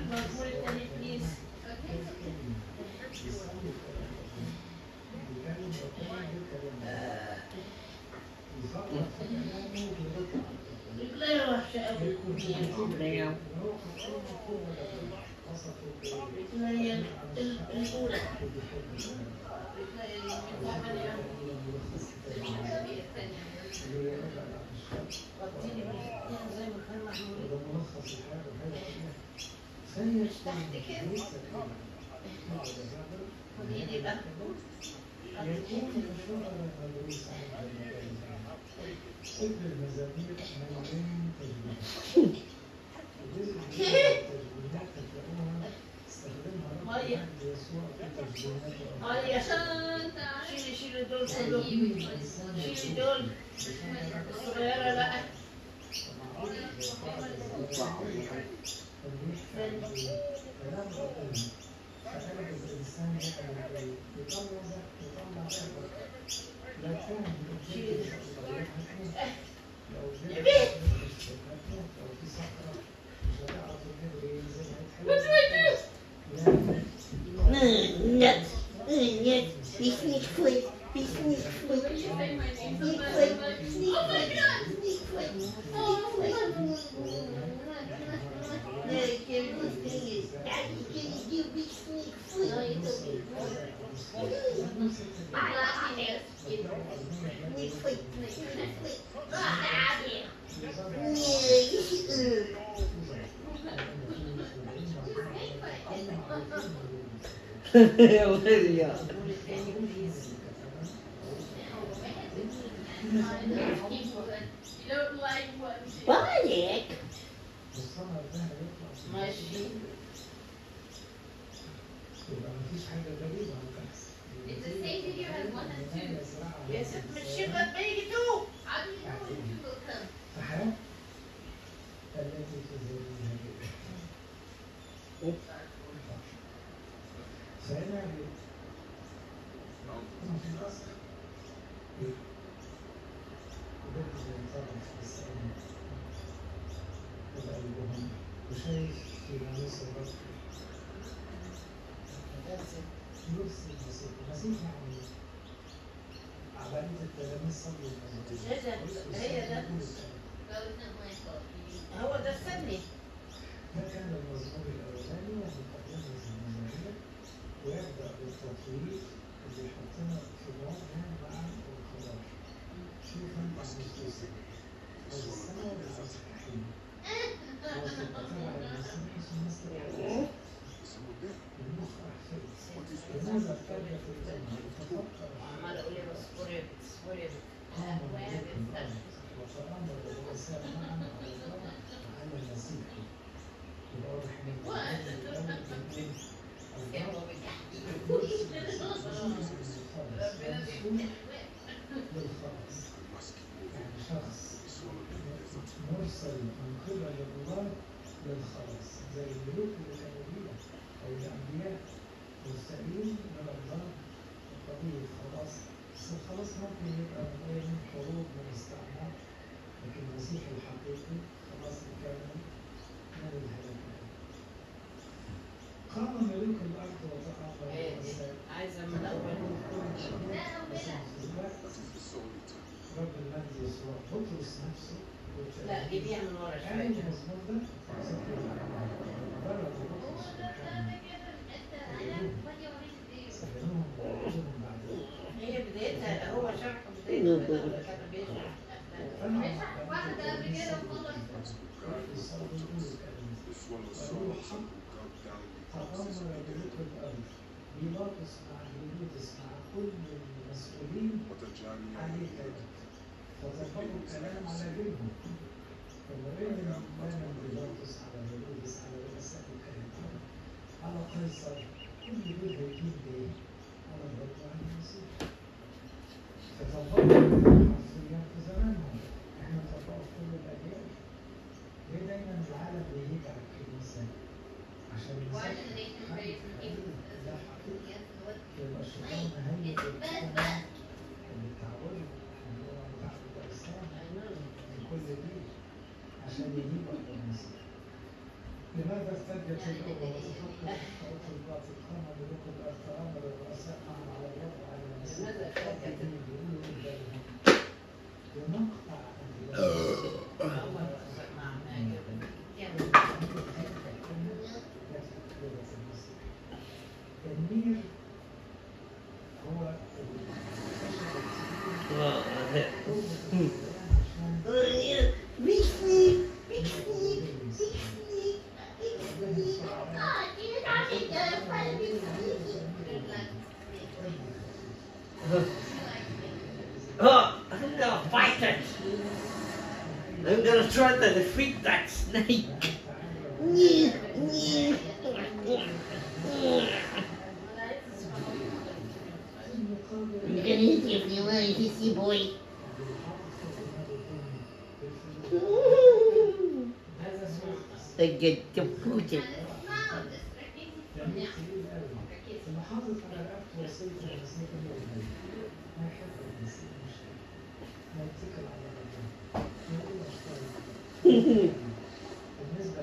المزمور التاني بليز رجلي وحشة أوي Leo. رجلي ال- الأولى رجلي الثانية غطيني بالاتنين زي ما كان معمول مش تحت كده خديني بقى مية مية شيلي شيلي دول كلهم شيلي دول الصغيرة لا Нет, нет, ich nicht voll, ich nicht voll. Nicht voll, nicht voll, nicht voll, nicht voll. Nee, ik heb het niet. Ja, ik heb het niet, ik niet voll. Niet voll, niet voll. Nee, ik... Olivia. Balek. ماشي It's the same video as one and two. يا ست مش شغل بيجي تو How do you know when two will come? فأنا وشايف في نص الرب نص المسيح المسيح يعني عملية التلاميذ صلوا هي ده هي ده No, it's not my fault. You- هو ده السني ده كان المزمور الأولاني ومقدمة الزمنية ويبدأ بالتطويل اللي يحطنا في الوضع مع الخضار شوف أنت المستوصف أو السنة والمستحيل وتتبع المسيح المصدر المخ أحفظ لماذا ارتد في الجنة تفكر عمال اقول له اصبري اصبري قام ملك وتأمر الرؤساء معا على الله وعلى المسيح يبقى واضح ان الأول بيقول الله للخلاص يعني شخص مرسل من قبل الله للخلاص زي الملوك اللي كانوا بيها او الانبياء مرسلين من الله قضية خلاص بس الخلاص ممكن يبقى من ايه من حروب من استعمار لكن المسيح الحقيقي خلاص الكامل من الهلاك قام ملوك الارض وتآمر الرؤساء عايزه من الاول رب المجد يسوع بطرس نفسه لا جيبيها من ورا كان شويه المزمور ده بلغ بطرس سبحانه سجنوهم وقتلهم بعدين هي بدايتها هو شرح بدايتها ولا كان بيشرح فانا واحدة قبل كده وخلص. يصلوا يقولوا الكلام تأمر ملوك الأرض بيلاطس مع هيرودس مع كل المسؤولين عليه كذب فظبطوا الكلام على جيبهم فمرين كان بيلاطس على هيرودس على رؤساء الكهنة على قيصر كل دول هيجيب ايه؟ على الرب وعلى المسيح فطبقوا حرفيا في زمانهم احنا نطبقه في كل الاجيال ليه دايما العالم بيهيج على الكنيسه عشان Why المسيح do the nation praise and give ده حقيقي against what يبقى الشيطان مهيئ الحكمة اللي بتعوده اللي هو متعود الإسلام في كل دين عشان يجيب المسيح لماذا ارتدت الأمة وتفكر في الباطل قام ملوك الأرض أمر الرؤساء معهم على الوضع على المسيح لماذا ارتدت؟ يقولوا بينهم ونقطع عمر مع ماجد النير هو بيسني بيسني بيسني بيسني God, you got it good for Oh, I'm gonna fight it. I'm gonna try to defeat that snake. Yeah, yeah. I'm gonna hit you if you want to hit you, boy. هذا اسمه I get to put it. المحافظ على رقبته وصية المسيح المؤمن ما يحب المسيح مش ما يتكل على ربنا يقول أشكال بالنسبة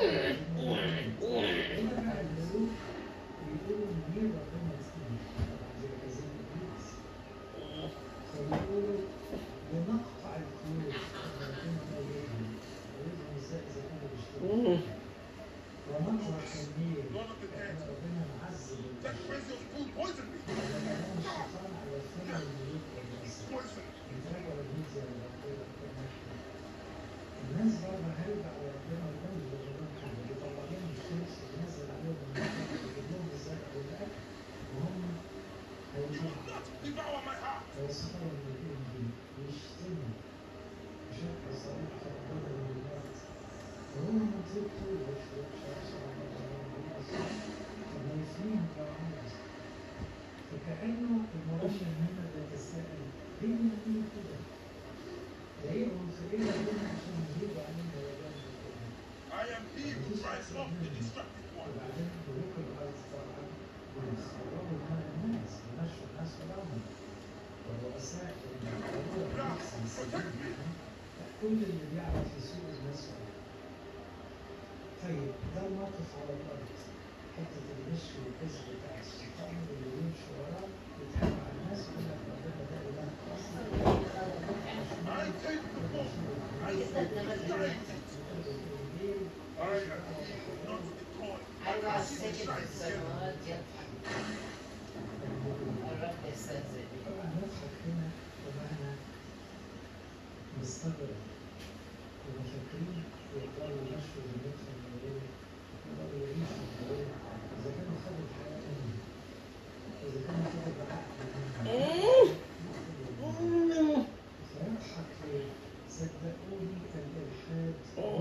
هنا بقى الملوك بيقولوا إن مين ربنا يسلمك طبعا زي كذين إبليس فبيقولوا لنقطع القيود ربنا يقولهم يقولهم إزاي إذا كانوا بيشتغلوا ونطرح النيل ربنا معذب That crazy fool poisoned me. الشيطان على الفم الملوك والناس Poison. يتراجعوا الهيزة لربنا ربنا الناس برضه هيرجع لربنا ويقول لربنا حاجة بيطلع لهم الشمس وينزل عليهم المطر ويجيب لهم الزرع والأكل وهم هيجوعوا Not devour my heart. ويسخروا من الإنجيل ويشتموا بشق صريح ربنا من الموت وهو منطقته يشرب شخص على فما يفنيهم كعمر فكأنه المرشح هنا بيتساءل ليه بنعمل كده؟ ده ايه عنصرية هنا عشان يجيبوا علينا درجات كده I am he who drives off the destructive one. وبعدين ملوك الأرض طبعا بيخرجوا من الناس بيمشوا الناس وراهم والرؤساء والمعتبرون بالعكس السجين كل اللي بيعرف يسوق الناس وراه طيب ده الموقف على الأرض حتة الغش والكذب بتاع الشيطان اللي يمشي وراه يضحك على الناس ويقول لك ربنا ده إله خاص I take the book. I speak the sky. I am not destroyed. أيوة السجن في السماوات يضحك الرب يستهزئ به طبعا نضحك هنا بمعنى مستغرب ومفكرين يقدروا يمشوا دنيتهم من غير يقدروا يعيشوا من غير إذا كانوا خدوا الحياة منهم إذا كانوا خدوا العقل منهم فيضحك ليه؟ صدقوني الإلحاد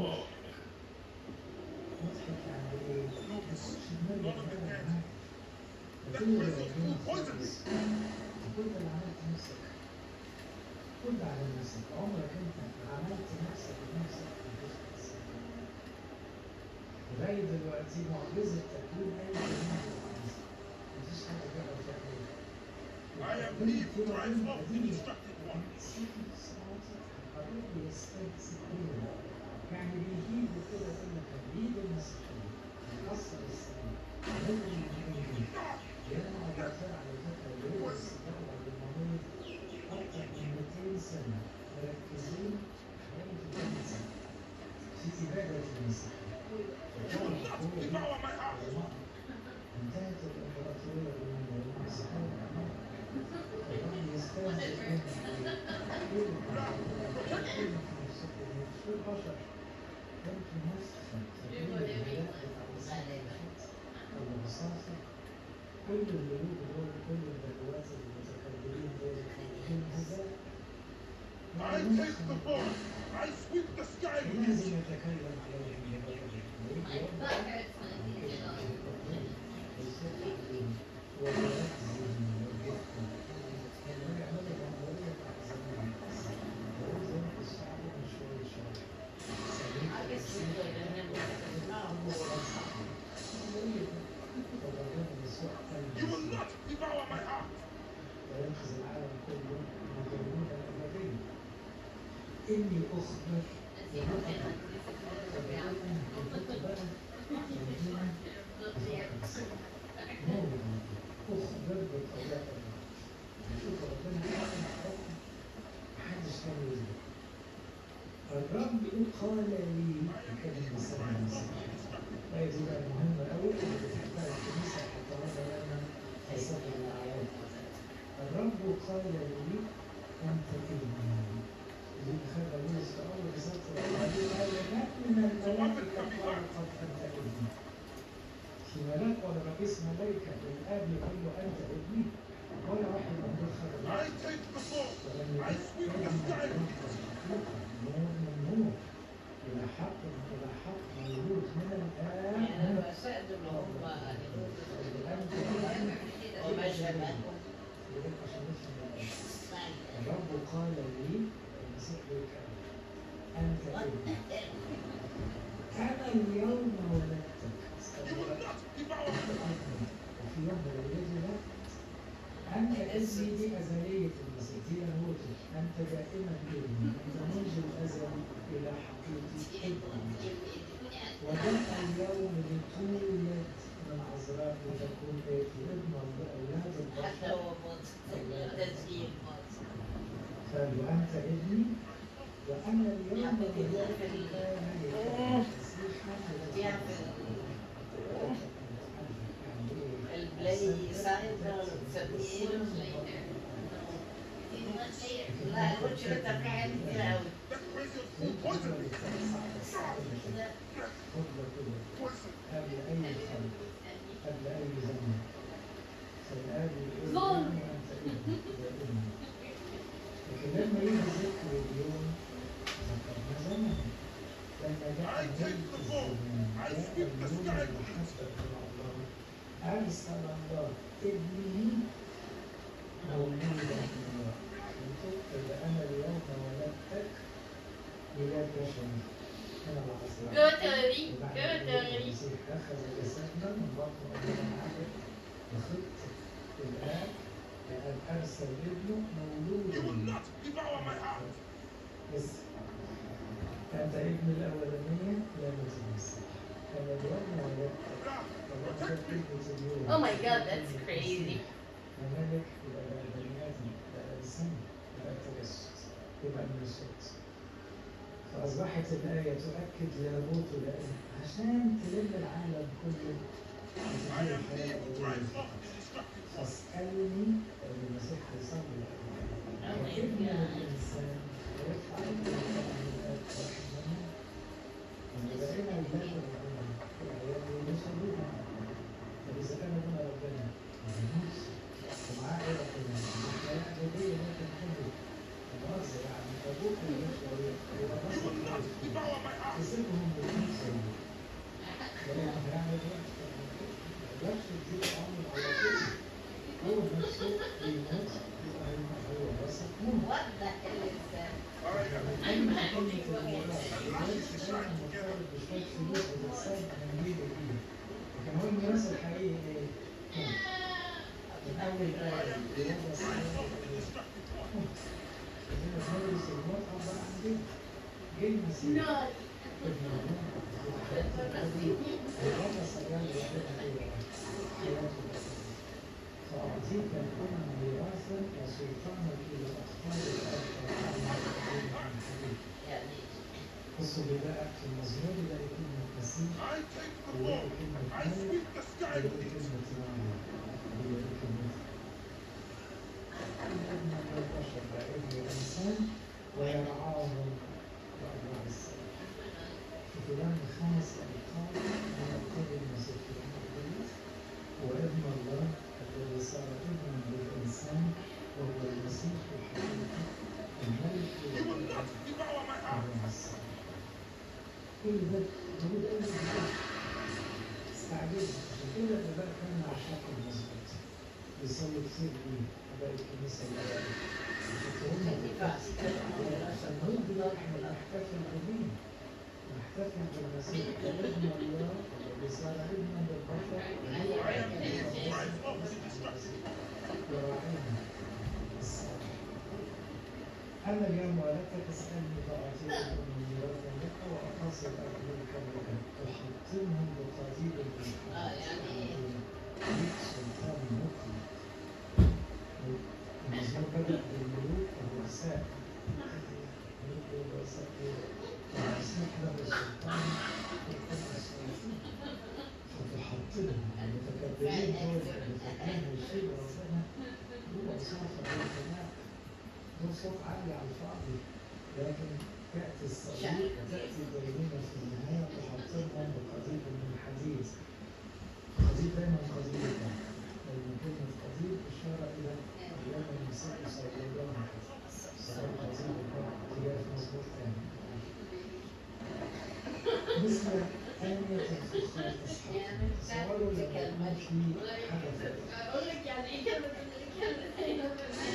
مضحك يعني إيه؟ ما تخش دماغي فعلا معاك وكل اللي ربنا خالص كل اللي عملت نفسك كل على نفسك عمرك انت عملت نفسك بنفسك في الجزء لغاية دلوقتي معجزة تكوين أي جنين مفيش حد يقدر تعملها I am he who drives off the destructive one. يعني بيجيب كده يقول لك بيد المسيحية يكسر السماء يضرب المؤمنين يمنع الرجال على فكرة ويرقص الدولة بالمريض أكثر من 200 سنة مركزين حوالي 200 سنة في إبادة المسيحية You will not devour my heart. انتهت الإمبراطورية الرومانية والمسيحية كمان الرب يستهزئ بهم كل البشر يمكن نفسا تكون الحياة بتاع والبساطة كل الملوك دول كل البلوات المتكبرين دول الهزاء I take the book. I sweep the sky with it. لازم يتكلم عليهم بغضب You will not devour my heart. وينقذ العالم كله من الجنود الأبدية إني أخبر كنت بقى رئيس ملائكة الآب يقول له أنت ابني ولا واحد من دول خد I العقل take the sword. ولأن I ده sweep the ابن sky. الله مخلوقا نور من نور إلى حق إلى حق مولود من يعني الآب الرؤساء دول هم أنت ابني وما شابههم يبقى عشان نفهم الآية. الرب قال لي المسيح بيتكلم أنت ابني أنا اليوم ولدتك You will not devour my heart. وفي يوم ولادتي لك أنت ابني دي أزلية المسيح دي لاهوتي أنت دائما ابني أنت منذ الأزل إلى حقيقة ابني وجاء اليوم لتولد من عذراء لتكون آتي ابن الله أولاد حتى البشر هو باطل تسجيل باطل قالوا أنت ابني وأنا اليوم ولدتك مسيحا البلاي سايد تسميه لا الوجه تقعد كتير أوي That crazy fool poisoned me. Poison. قبل أي خلق قبل أي زمن فالآب يقول ظلم. لي أنت ابني يا ابني لكن لما يجي ذكر اليوم ذكرنا زمن لما جاء I take ملك the phone. الزمان I جاء sweep the اليوم sky. المحبب من الله أرسل الله ابنه مولودا من الله وتكتب أنا اليوم ولدتك ولاد بشر من العذراء Götterli, وبعد götterli. المسيح أخذ جسدنا من بطن أمنا عبد بخطة الآب الآب أرسل ابنه You will مولودا not devour my heart. بس أنت ابن الأولانية لم المسيح أنا اليوم ولدتك طبعا ده فكرة اليوم Oh my God, that's crazy. ممالك يبقى بقى بني آدم بقى إنسان يبقى تجسد يبقى النسوت فأصبحت الآية تؤكد لاهوته لأن عشان تلم العالم كله I وتدير am الحياة here to الأبدية drive off the destructive force. فاسألني لأن المسيح هيصلي وابن الإنسان ويرفع الإنسان من الآب واحد منهم لما بقينا أولاد ربنا العيال يصلون طب إذا كان ابونا ربنا يموت ومعاه إيه ربنا الحياة الأبدية ممكن تكون مؤثر يعني أبوك يموت ويبقى You will not devour my heart. تسيبهم بالإنسان ولكن هيعمل إيه؟ ما يقدرش يديك عمر على طول هو نفسه بيموت يبقى هيبقى هو راسك موت وضع الإنسان I am أما كلمة الميراث الميراث دايما مرتبط بشوية فلوس بتتساب من جيل لجيل لكن هو الميراث الحقيقي إيه؟ من أول آية بوضع السماء إذا بندرس الموت عبارة عن جيل جيل مسيح ابن الله وهذا سيان ربنا إلى حياته فأعطيك الأمم ميراثا وسلطانا إلى أطفال الأرض والعالم عن حديث يعني بصوا اللي بقى في المزمور يلاقي كلمة مسيح I take the ويلاقي phone. كلمة I ملك sweep the sky ويلاقي with it. كلمة راعي ويلاقي كلمة ابن البشر بقى ابن الإنسان ويرعاهم وأرواح السماء في كلام خمس ألقاب من ألقاب المسيح في الحديث وابن الله الذي صار ابنا للإنسان وهو المسيح الحقيقي الملك You will not devour my heart. وأرواح السماء كل ده موجود أول كتاب استعجلت عشان كده الآباء كانوا عشاق المظبوط بيصلوا كتير بيه آباء الكنيسة الأوائل عشان هم عشان احنا نحتفل بمين؟ نحتفل بالمسيح كابن الله الذي صار ابنا للبشر وراعينا الصالح أما اليوم ولدتك اسألني فأعطيكم من ميراث لك وأقاصر أبوك لك أحطمهم بقضيب من آه، يعني ليك سلطان مطلق المزمور بدأ بالملوك والرؤساء الملوك والرؤساء المسيح له السلطان وكل السلطان فتحطمهم المتكبرين دول اللي فاكرين هيشيلوا ربنا دول أوصاف الرحماء دول صوت عالي على الفاضي لكن تأتي الصليب وتأتي الدينونة في النهاية تحطمهم بقضيب من حديد قضيب دايما قضيب مثل ثانية في صلاة الصبح تصوروا لما يكون في حدث اقول لك يعني ايه كلمه كلمه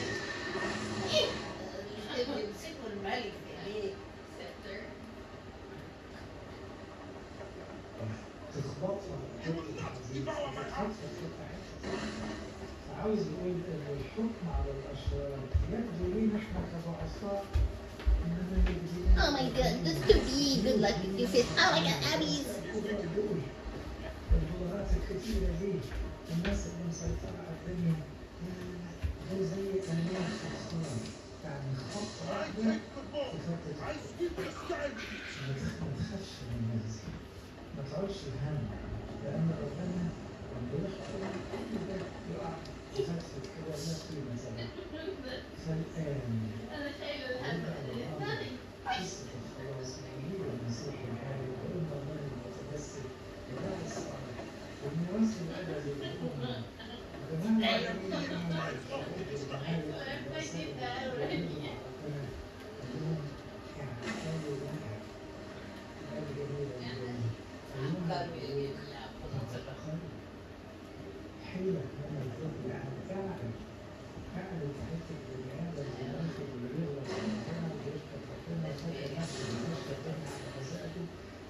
بيمسكوا الملك ليه؟ تخبطها عاوز يقول ان الحكم على الاشرار يبدو لينا احنا كضعفاء انما يجري Oh my god, this could be good luck if you said, oh my god, Abby's. البلغات الكثيرة دي الناس اللي مسيطرة على الدنيا ده زي أنواع الأخطار يعني خبطة واحدة تفتت ما تخافش من الناس ما تعودش الهم لأن ربنا لما يخطر كل ده يقع يفتت كده لا قيمة له فالآن انا شايله يبدأ الهم الأمر قصة الخلاص من هو المسيح الحالي وإن الله المتجسد وبعد الصلاة والميراث الأبدي للأمة وجماعة العالمين حيلة من الظل يعني فعلا فعلا تحس بني آدم بينفذ ويغلط ربنا ويشكر ربنا وفاكر نفسه ويشكر ربنا على مساءته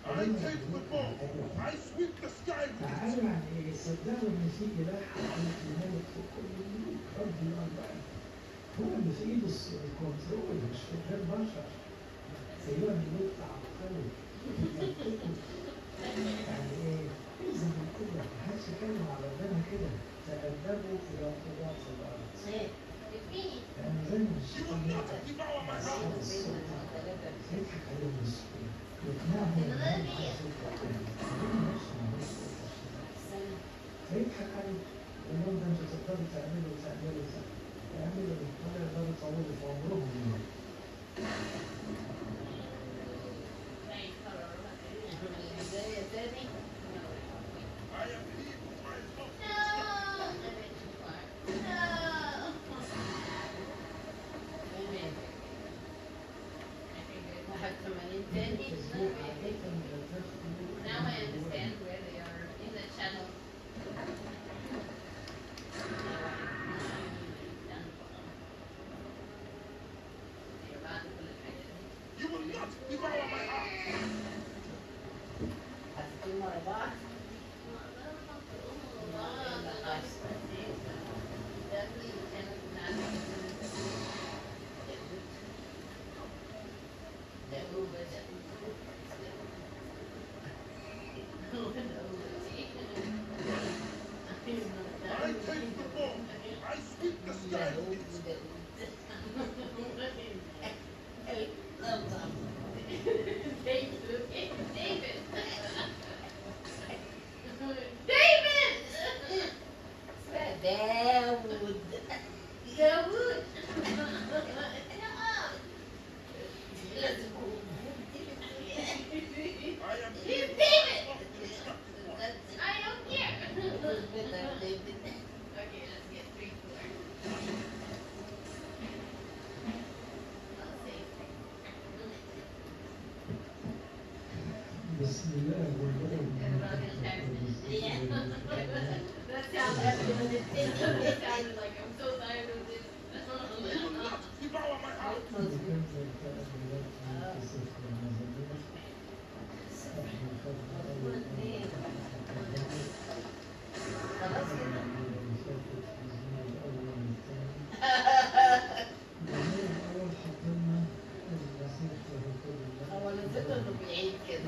تعالوا يعني ايه صدقوا ان في اله حقيقي ملك في كل الملوك رب الاربعين هو اللي في ايده الس- الكنترول مش في غير بشر ايها الملوك تعقلوا يعني ايه الزم كده محدش يتكلم على ربنا كده تأدبوا الى قضاة الارض لان زي ما الشيطان يضحك على اصحاب السلطه يضحك عليهم بالسكون يقنعهم ان هم عايزين ربنا ربنا نفسه ما هوش سلطة الشيطان. فيضحك عليه يقول لهم ده انتوا تقدروا تعملوا تعملوا تعملوا ولا يقدروا يطولوا في عمرهم يعني. البداية تاني تمام واحد ثمانين تاني التسبيح عادة لا تخلو Now I understand where they are in the channel. حاسين ورا بعض داود داوود لازم He's David! I don't care! Okay, let's get three four. I'll say بسم الله والابن That sounded, that sounded like I'm so tired of this. خلاص كده هو نسيته انه بيعيد كده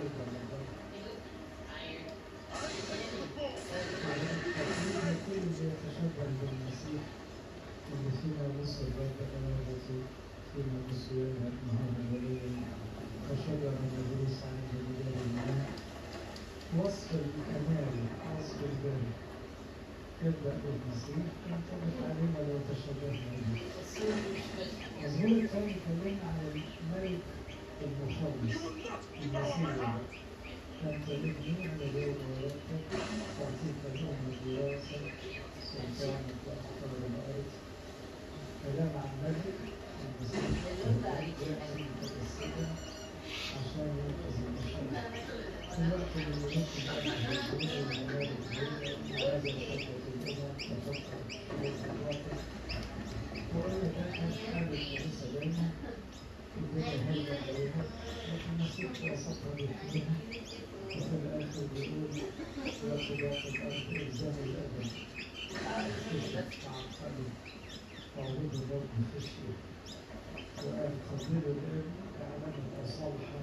يتشبه بالمسيح اللي فيما نص الرب أمامته فيما نص يذهب نهار وليلا فشجر مدروس عن جميل الماء وصف الكمال وصف البر يبدأ بالمسيح ينطبق علينا لو تشبهنا به الظهور الثاني كلمنا عن الملك المخلص المسيح أنت ابني أنا اليوم ولدتك أعطيك الأم الوراثة سلطانك وأحفاد الأرض كلام عن ملك المسيح يأتي متجسدا عشان ينقذ البشر بفكر في الواقع وأنا كان حابب لسه دايما الدنيا هادية عليها لكن المسيح وصفها بالحكمة وفي الآخر بيقول واخد واخد أرض إلزام الأبد اكتشف مع القلب وعبود الرب في الشيء وقال قبلوا الآن كعلامة صالحة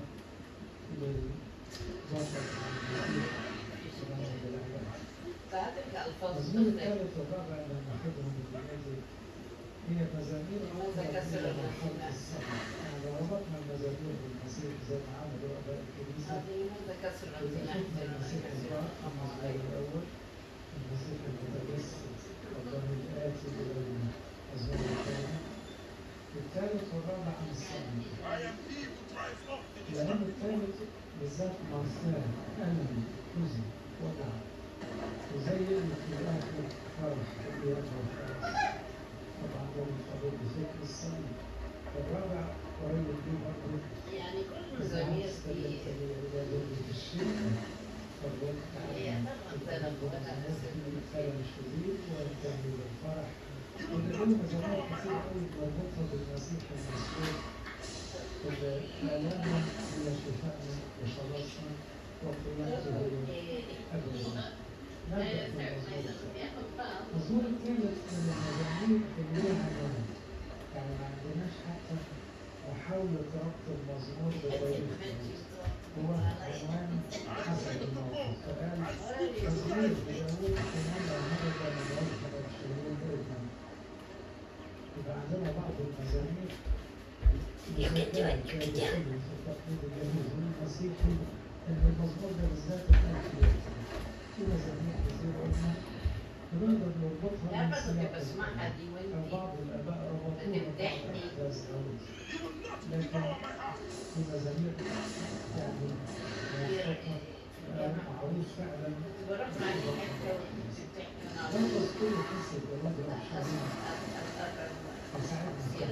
للظفر عن المسيح سبحانه وتعالى ساعات الألفاظ المزمور تختلف الثالث والرابع لما خدهم في النادي هي مزامير لماذا كسر من المسيح؟ حرب السماء يعني لو ربطنا المزامير بالمسيح زي ما عملوا آباء الكنيسة هذه لماذا كسر إذا الامتناع شفنا المسيح الضار المزمور الأول المسيح المتجسد والله الآتي إلى المزمور الثاني الثالث والرابع عن السماء لأن الثالث بالذات مرثاه ألم حزن وجع وزي اللي في الآخر فرح ويرجع فرح طبعا ده مرتبط بفكر الصليب الرابع قريب دي برضه يعني كل المزامير في في الشيء فالوقت هي طبعا فعلا شديد وينتهي بالفرح ولدينا مزامير كثير قوي مربوطة بالمسيح المسلوب آلامنا هي شفائنا وخلاصنا وقيامته هي أبدا نبدأ بالمزمور المزمور الثالث من المزامير اللي لها معنى يعني ما عندناش حتى محاولة ربط المزمور بتاريخ هو عنوان حسب الموقف فقال مزمور بداود كمان هرب من وجه الشهور ابنا يبقى عندنا بعض المزامير بذكاء كادحين في التقليد الجميل المسيحي ان المزمور ده بالذات الان في مزامير كتير قلنا بنقدر نربطها لا من بس كنت سياق بسمعها دي أو وانتي بعض الآباء ربطوها بتمدحني. بأحداث داوود لكن في مزامير يعني موثقة آه، معروف فعلا كنت بروح معاكي حته وانت بتحكي وانا نخلص كل قصة جواد وأبشالوم فساعدنا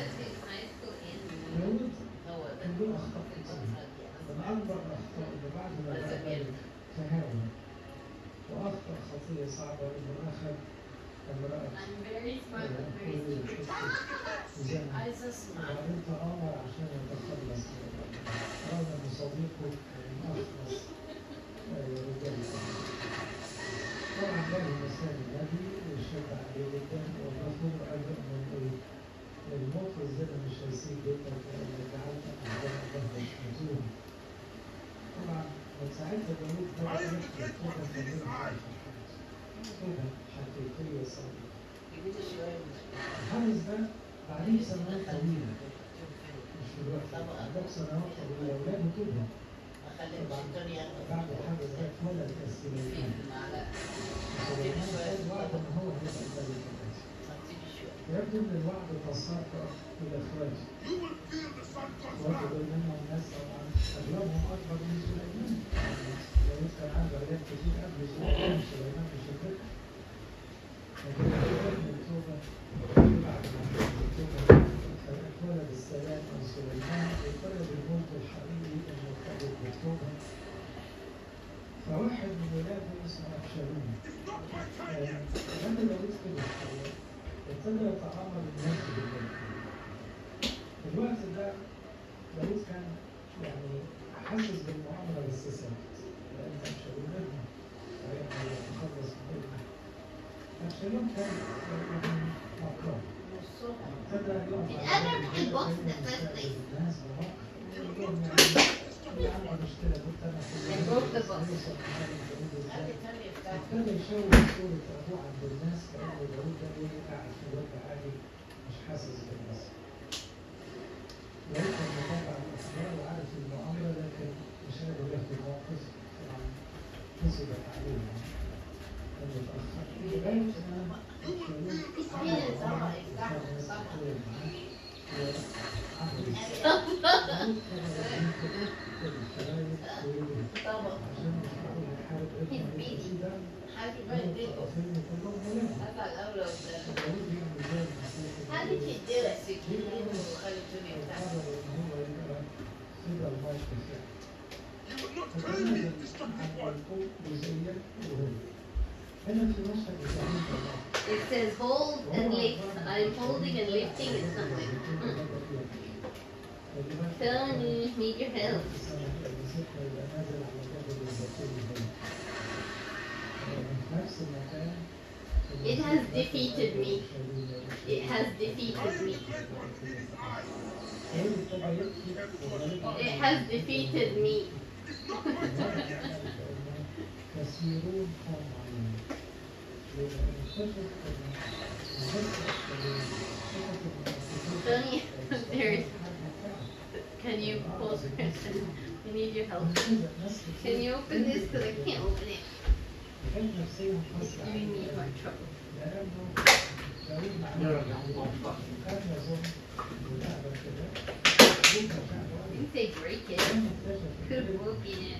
داوود هو ده كان له أخطاء كتير من أكبر الأخطاء اللي بعد ما بقى تهاون وأخطأ خطية صعبة إنه أخذ امرأة I'm very smart but very stupid. زنا عايزه اسمع وبعدين تآمر عشان يتخلص من الأمر. رغم إن صديقه من أخلص آه، رجال طبعا ده مثال النبي وشد عليه جدا والرسول قال له إنه إيه؟ الموت والزنا مش هيسيب بيتك لأن جعلت أعداء الله يشمتون طبعا من ساعتها داوود بدأ يكتب توبة كبيرة توبة حقيقية صادقة جديد شويه الحارس ده بعديه سنوات طويلة مش دلوقتي بعد سنوات طويلة ولاده توبة ما خليتش الدنيا ياخد بعد الحارس ده اتولد كسليمان فيه المعلقه سليمان خد وعد إن هو هيبقى الملك الأسد حطيلي شويه يبدو إن الوعد تساقط إلى إخواته إخواته دول منهم ناس طبعا أغلبهم أكبر من سليمان داوود كان عنده عيال كتير قبل سليمان سليمان مش الفكر لكن اتولد من التوبة بعد ما اتولد التوبة اتولد السلام من سليمان واتولد الملك الحقيقي المرتبط بالتوبة فواحد من ولاده اسمه أبشالوم لما داوود كده شوية ابتدى يتعامل الناس بالملك في الوقت ده داوود كان يعني حاسس بالمؤامرة بس ساكت لأن أبشالوم ابنه ويعني يتخلص من ابنه أبشالوم كان يعني مكروه نصهم ابتدى يقف It على ever الرجال involves كأنه the first يستقبل place. الناس بمكر يقول لهم يعني في عندنا مشكلة كنت أنا في They broke the البلد، bus. يوصل محل داوود إزاي هذه الثانيه بتاعتي ابتدى يشوه صورة أبوه عند الناس كأنه داوود ده إيه قاعد في وجه عالي مش حاسس بالناس. داوود كان متابع الأخبار وعارف المؤامرة لكن مش قادر ياخد موقف طبعا كسبت عليه يعني. كان متأخر. لغاية ما شاوول عمل معاه وكان ناس كتير معاه وعمل داوود كان يمكن كل الشرايط ويجري طبعا عشان مش معقول يحارب ابنه ويمشي ده حاجه بقى الدنيا الطرفين كلهم ولاد هذا الاولى قدام داوود يعمل زي المسيح How did you do it? السكينين وخلي الدنيا بتاعتي قرر ان هو يبقى كده الموقف يعني فكان عن القوة جزئيا وهو هنا في مشهد بتعمل It says hold and lift. I'm holding and lifting it's something. Tony, need your help. It has defeated me. It has defeated me. It has defeated me. كثيرون قاموا Tony, there's. Can you close your I need your help. Can you open this? Because I can't open it. It's giving me more trouble. You say break it. Could have broken it.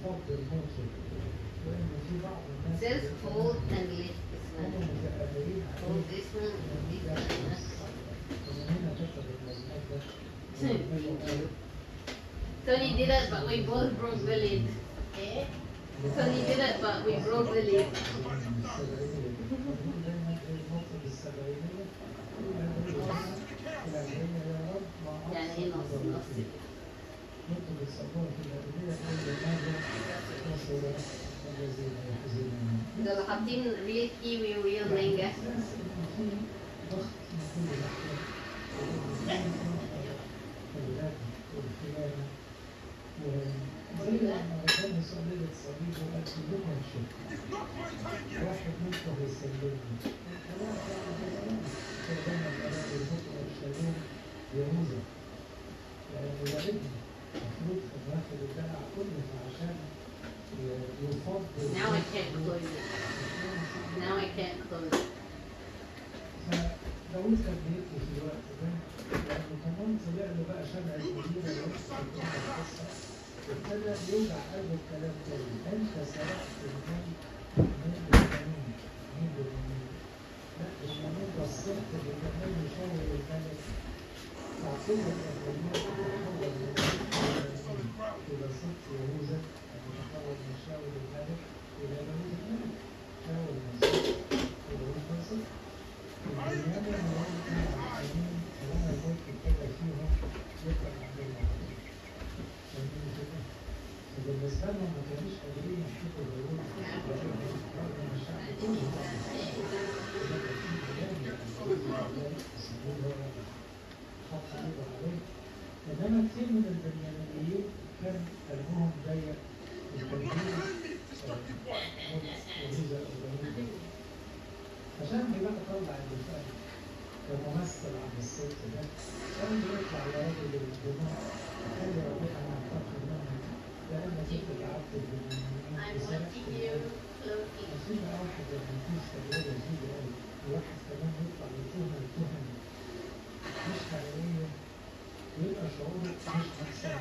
It says hold and lift this one. Hold this one, this one. Tony did it, but we both broke the lid. Tony did it, but we broke the lid. يعني ايه نص نص دول حاطين ريل كيوي وريل مانجا واحد منكم يسلمني يهوذا لأنه ده ابني المفروض كان واخد الدلع كله فعشان يفضل Now I can't close it. Now I can't close it. فداود كان بيبكي في الوقت ده لأنه كمان طلع له بقى شمع الجديدة القصة ابتدى يوجع قلبه الكلام تاني أنت سرقت المال من القانون مين بالقانون؟ لا القانون وصلت بالقانون يشاور الملك تعطيه الأولوية تتحول من إلى صدق يهوذا أن يتحول من شاول الملك إلى داود الملك شاول من صدق وداود من صدق البنيان المواد كان عارفين طالما الملك ابتدى فيهم يطلع عندهم فاهمين كده؟ فبالنسبة لهم ما كانوش قادرين يحكوا داوود رغم الشعب كله حط ايده عليه انما كثير من البنيامينيين كان قلبهم ضيق التنفيذ عشان بقى طلع الدفاع كممثل عن الست ده كان بيطلع لراجل الدماء قال لي ربنا انا هنتقم منك لان كنت تعبت بالمؤمنين I'm وسرقت watching you المال floating. في بقى واحد لما يكون تجربة جديدة قوي وواحد كمان يطلع يتهم التهم مش حقيقية ويبقى شعوره مش مكسب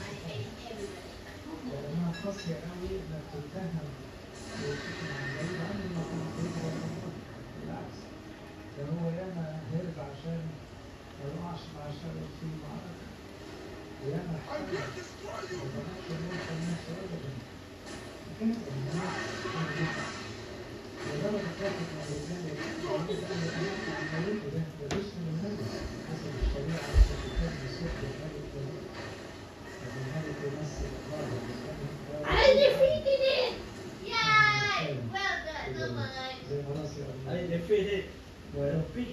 لأنها قاسية قوي إنك تتهم وتكون عن بعيد عنه إنك تضرب بالعكس ده هو ياما هرب عشان ما يقعش مع شر في معركة وياما حاول ما بقاش يوصل نفسه أبدا كان الناس ولما تاخد من الرجال يقول انا انا عملت ده ده مش من النبي حسب الشريعه حسب الكتاب مسيح الملك الملك يمثل الله I defeated it! Yay! Well done, oh my. زي مراسي I defeated the beast.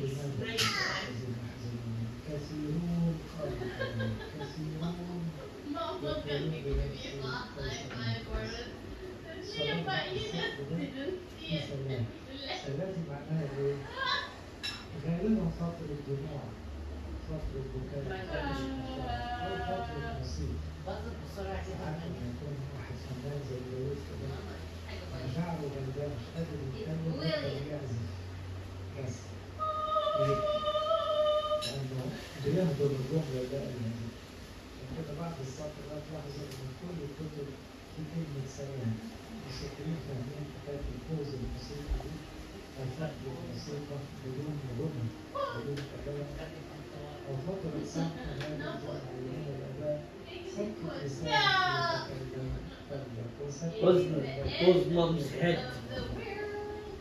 كثيرون خالقون كثيرون Mom was gonna be giving me a lot like my Gordon. Yeah, but you just didn't see it. التي معناها ايه؟ غالبا فترة الدموع فترة البكاء أو فترة نصيب ساعات لما يكون واحد فنان زي داوود كده مشاعره غلبان مش قادر يتكلم يقدر يعزف بس يبكي لأنه بيهضم الجملة ده يعني عشان كده بعد السطر ده تلاحظوا إن كل الكتب في كلمة سلام الموسيقيين فاهمين حكاية الفوز الموسيقي دي الفقد الموسيقى بدون غنى بدون كلام أو فترة سمع هذا المعلمين الآباء سكت لسان Was was mom's head?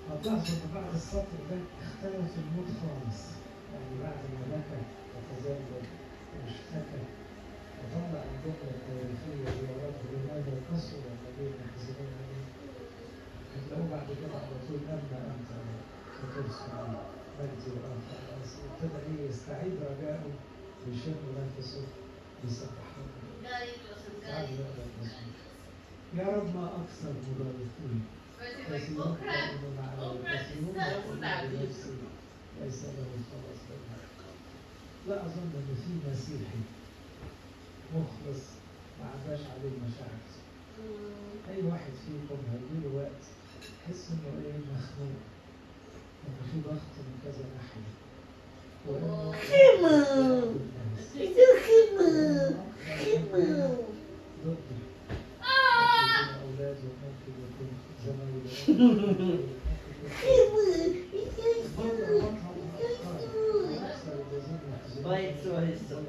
هتلاحظوا إن بعد السطر ده اختلف الموت خالص يعني بعد ما بكى وتذلل واشتكى وطلع الجملة التاريخية دي يا رب لماذا قسوا الذين يحزنون عليه هتلاقوه بعد كده على طول أما أنت فترسل مجدي وأرفع رأسي ابتدى إيه يستعيد رجاءه ويشم نفسه يسبح ربنا تعالوا نقرا المزمور يا رب ما أكثر مضايقين كثيرون يؤمنون علي كثيرون يقولون بنفسي ليس له خلاص بالله لا أظن إن في مسيحي مخلص ما عندهاش عليه مشاعر أي واحد فيكم هيجيله وقت يحس إنه إيه مخنوق إن في ضغط من كذا ناحية وإنه خيمة إذا خيمة خيمة ضدي ممكن يكون أولاده ممكن يكون زمايله خيمة إذا Vai sua lição.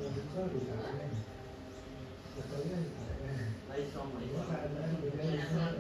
Vai só mais.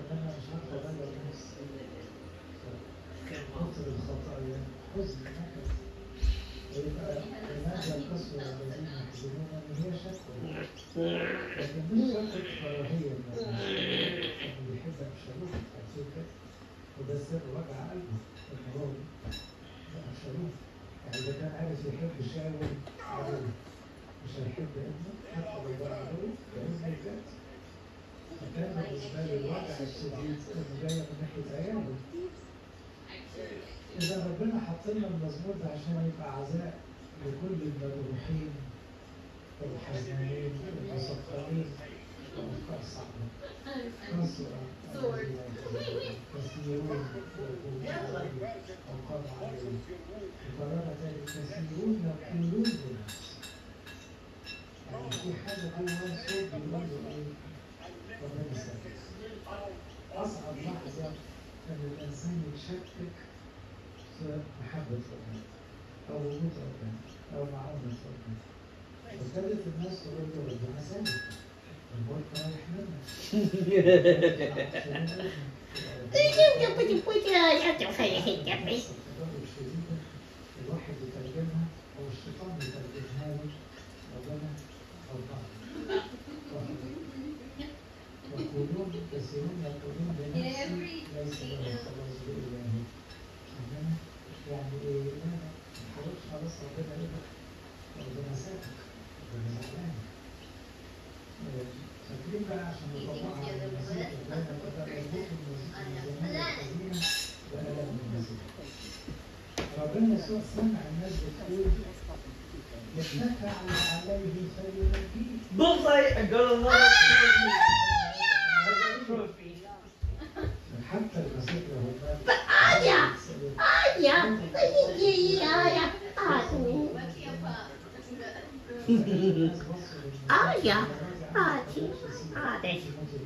كتر الخطايا حزن نكد ويبقى لماذا القسوة الذين يحزنون ان هي شكوى لكن مش شكوى كراهية مثلا انه بيحبك شلوك عارفين كده وده سر وجع قلبه ان هو بقى شلوك يعني اذا كان عارف يحب شاول عدو مش هيحب ابنه حتى لو بقى عدو بإذن الذات فكان بالنسبة لي الوجع الشديد انه جاي من ناحية عياله إذا ربنا حط لنا المزمور ده عشان يبقى عزاء لكل المجروحين والحزنين والمسكرين والأفكار صعبة قسوة كثيرون يقولون علي أو قال علي وقرارة تاني كثيرون يقولون بنفسي يعني في حاجة جوه صوت بيقول له إيه ربنا يسلمك أصعب لحظة أن الإنسان يتشكك في محبة ربنا أو وجود ربنا أو معونة ربنا فابتدت الناس تقول له ربنا سامح الملك رايح منك إذا بدي بدي لا تفرح الجبل التدرج شديدا الواحد يترجمها أو الشيطان يترجمها له ربنا غلطان يقولون كثيرون يقولون بنفسي ليس له خلاص بإلهي ربنا يعني إيه لا لا ما تحاولش خلاص ربنا إيه ربنا سامح ربنا زعلان آه، فاكرين بقى عشان نطبقها على المسيح دايما كده يربطوا المزمور القديمة بألم المسيح ربنا يسوع سمع الناس بتقول يتكى عليه فينجيه Bullseye, I got another trophy. حتى المسيح له مات آية آية أيدي آية آتو الناس بصوا للمسيح آية آتي آتي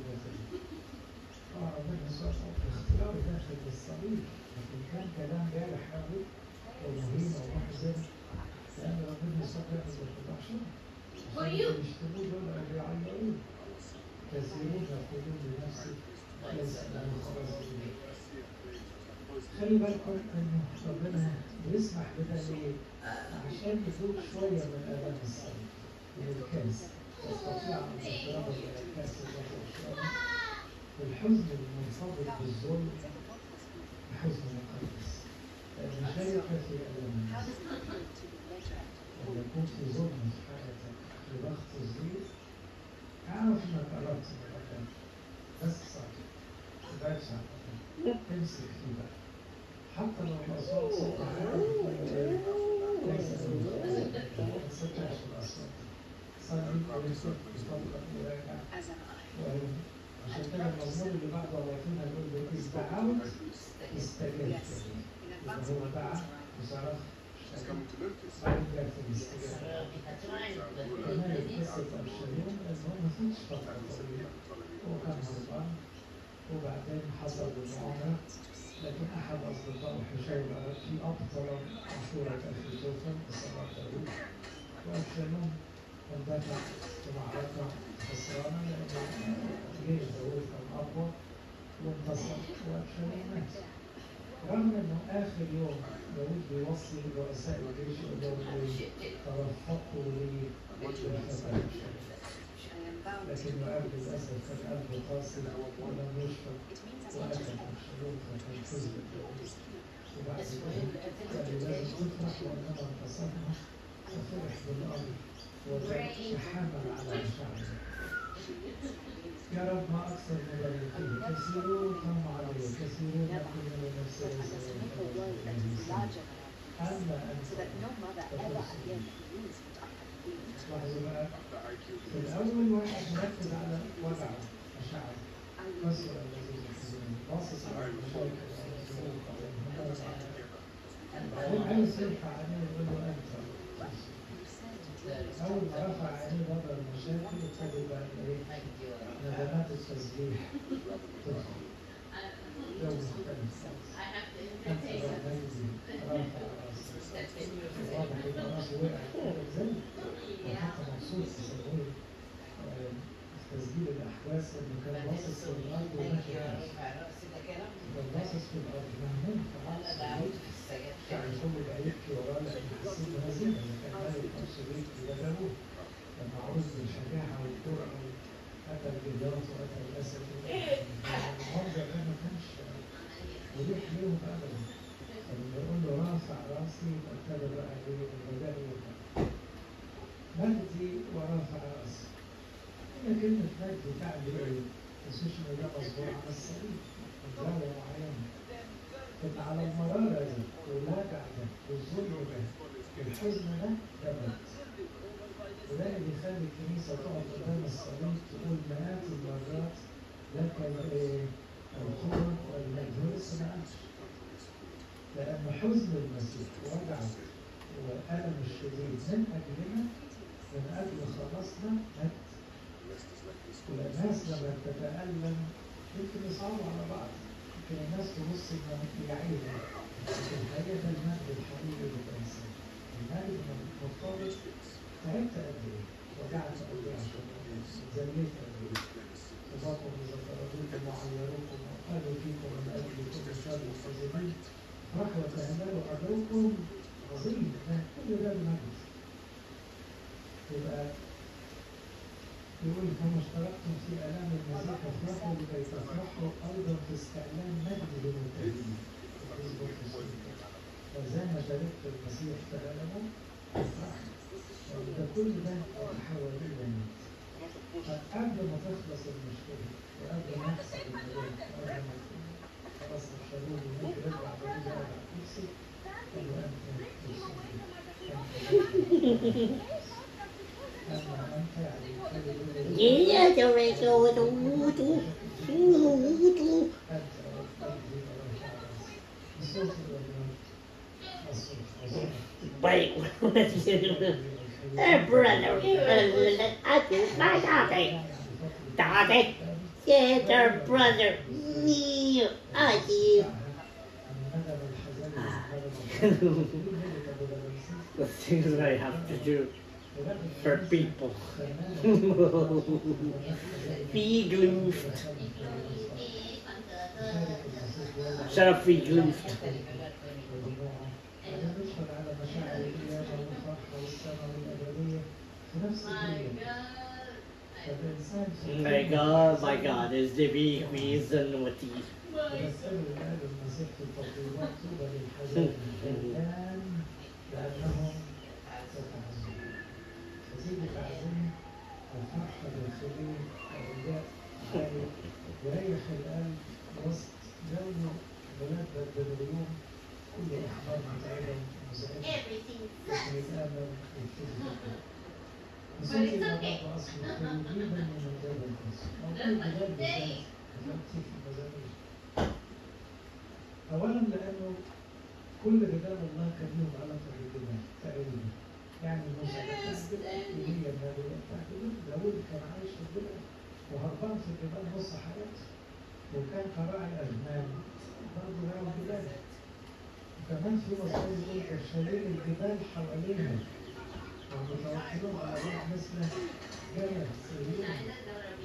اه ربنا يسوع اختيار داخل الصليب لكن كان كلام جارح قوي ومهين ومحزن لان ربنا يسوع ياخذ الفضل عشان يشتموه دول او يعيروه كثيرون يقولون لنفسي ليس له خلاص إليه. خلي بالكم انه ربنا بيسمح بده ليه؟ عشان يذوق شويه من الام الصليب من الكاس تستطيع ان تشرب من الكاس التي تشربها الحزن المرتبط بالظلم حزن مقدس لأن شيء في ألم الناس لما يكون في ظلم في حياتك في ضغط الزيت اعرف انك قربت من الألم بس ساكت ما تبعدش عن الألم امسك فيه بقى حتى لو الأصوات صوت عالي ليس له ما تسمعش الأصوات صلي ورسل بطلق وراجع عشان كده المزمور اللي بعده ربنا يقول له إذ دعوت استجبت إذا هو دعا وصرخ بعد جت الاستجابة كمان قصة أبشالوم إن هو ما فيش فترة طويلة هو كان هربان وبعدين حصل المعاملة لكن أحد أصدقائه حشير قال في أبطل عاشورة أخي سوفا بصلاة داوود وأبشالوم اندفع في معركة خسرانة لأن جيش داوود كان أقوى وانتصر وأبشالوم مات رغم انه اخر يوم داود بيوصي رؤساء الجيش يقول لهم ايه ترفقوا لي بالفتى لكن قبل للاسف كان قلبه قاسي ولم يشفق وقتل ابشالوم فكان حزن داود وبعد كده قال لازم تفرح وانما انتصرنا ففرح بالامر وتحمل على مشاعره يا رب ما أكثر مباركين كثيرون هم علي كثيرون يقولون نفسي أما أنت لاحظوا بقى في الأول واحد مركز على وجعه مشاعره مسوى الذي يحزنون باصص على المشاكل والظروف بعدين عايز يرفع عينيه ويقول له أنت أول ما رفع عينيه بره المشاكل ابتدى بقى إيه ندمات التسبيح تدخل جو مختلف أنت ربنا رافع راسك واضح إن راسه وقع كده زي وحتى مبسوط تسميه تسجيل الأحواس إنه كان باصص في الأرض وماشي كان باصص في الأرض مهموم خلاص يعني كل بقى يبكي وراه لأن حسيت بهزيمة إذا كان مالك نفسه بيبكي يدعوه لما عاوز بالشجاعة والجرأة قتل جليات وقتل الأسد المنظر ده ما كانش مريح ليهم أبدا فلما يقول له رافع راسي فابتدى بقى إيه الرجاء يرفع مجدي ورافع راسي هي كلمة مجد تعني إيه؟ بس مش إنه ده مصبوع على الصليب من زاوية معينة إن على المرارة دي والوجع ده والظلم ده والحزن ده ده مجد وده اللي بيخلي الكنيسة تقف قدام الصليب تقول مئات المرات لك الايه؟ الخبر والمجد لسه ما قالش لأن حزن المسيح ووجعه وألم الشديد من أجلنا من أجل خلاصنا مات والناس لما تتألم يمكن يصعبوا على بعض يمكن الناس تبص إنه يعيب لكن الحقيقة ده المجد الحقيقي للإنسان المجد مرتبط تعبت قد ايه؟ وجعت قد ايه عشان زليت قد ايه؟ وبطل ذكرتكم وعيروكم وقالوا فيكم من اجل كل شر الكاذبين رحمة تعملوا عدوكم عظيم ده كل ده المجد يبقى يقول كما اشتركتم في آلام المسيح افرحوا لكي تفرحوا أيضا في استعلام مجد للمتقين وزي ما شاركت المسيح في آلامه افرحوا ده كل ده يتحول إلى موت قبل ما تخلص المشكلة وقبل ما يحصل الموضوع وقبل ما خلاص الشباب ممكن يرجع بعيد على الكرسي قال له أنت أما أنت يعني Yeah, the radio with the voodoo. Voodoo. أنت ربي الصوت الصوت Wait, Hey, brother, brother, I do my daddy. Daddy, yeah, their brother, me, I do. The things that I have to do for people. Be gloofed. Shut up, be gloofed. My God, my God, is the big reason what he ونسأل الآن المسيح في التطبيقات طوبى للحزان الآن لأنهم ستحزنون تزيد الحزن الفرحة داخلية الرجاء عالي يريح القلب وسط جو ملبد بالغيوم كل أخبار متعبة ومزعجة لكن الآمل يبتدي وصلت إلى بعض أصل تجريبا من الجبل القدس موجود جبال بالذات في المزامير أولا لأنه كل رجال الله كان لهم علاقة بالجبال تقريبا يعني موسى كان في الجبال إيليا النبي بتاع الجبال داوود كان عايش في الجبال وهربان في الجبال نص حياته وكان كراعي أجنان برضه راعي الجبال وكمان في مصاري يقول الشالين الجبال حوالينا ومتوكلون على روح مثل جبل سيرين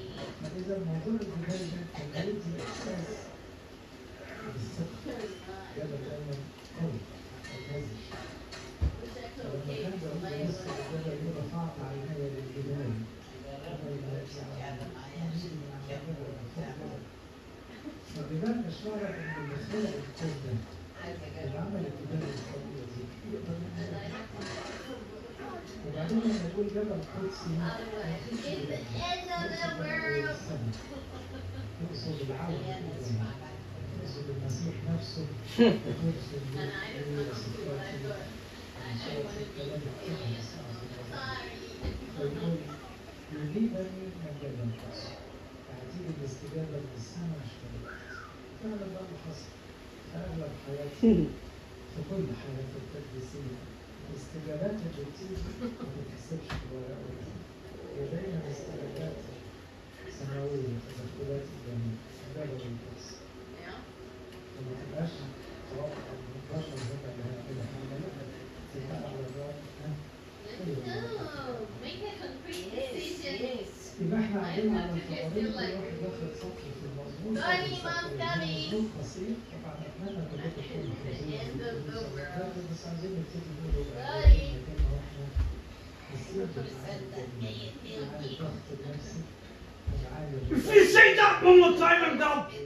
فإذا موضوع الجبال ده كان يدي إحساس بالثقة الجبل دايما قوي ما يتهزش فلما كان داوود يمسك الجبل يقول رفعت عيني للجبال فبيبان إشارة إن اللي خلق الكون ده اللي عمل الجبال القوية دي يقدر يعملها. وبعدين لما يقول جبل قدسي In the end of the world. يقصد العالم كله يقصد المسيح نفسه يقصد And I don't know what I thought. I, I want to be alias. Sorry. فيقول يجيبني من جبل قدسي هتيجي الاستجابة من السماء مش من الأرض فعلا ده اللي حصل في أغلب حياتي في كل حياتي التقديسية الاستجابات اللي بتيجي ما بتتحسبش بالورقة والقلم هي دايما استجابات سماوية تدخلات الجميع جبل القدس Yeah. وما تبقاش توقع ان البشر هم اللي هيعملوا حاجة لا تبقى على الرأي No, make a concrete decision. يبقى احنا قاعدين على I want to get الفقرين still كل like- واحد واخد سطر في المظبوط Sorry, واخد سطر Mom, coming. المظبوط قصير طبعا اتمنى كلكم تكونوا حافظين end of the world. بس عايزين نبتدي نقول Sorry. مكان واحنا نسيب الضغط النفسي العالي If you say that one more time, I'm done.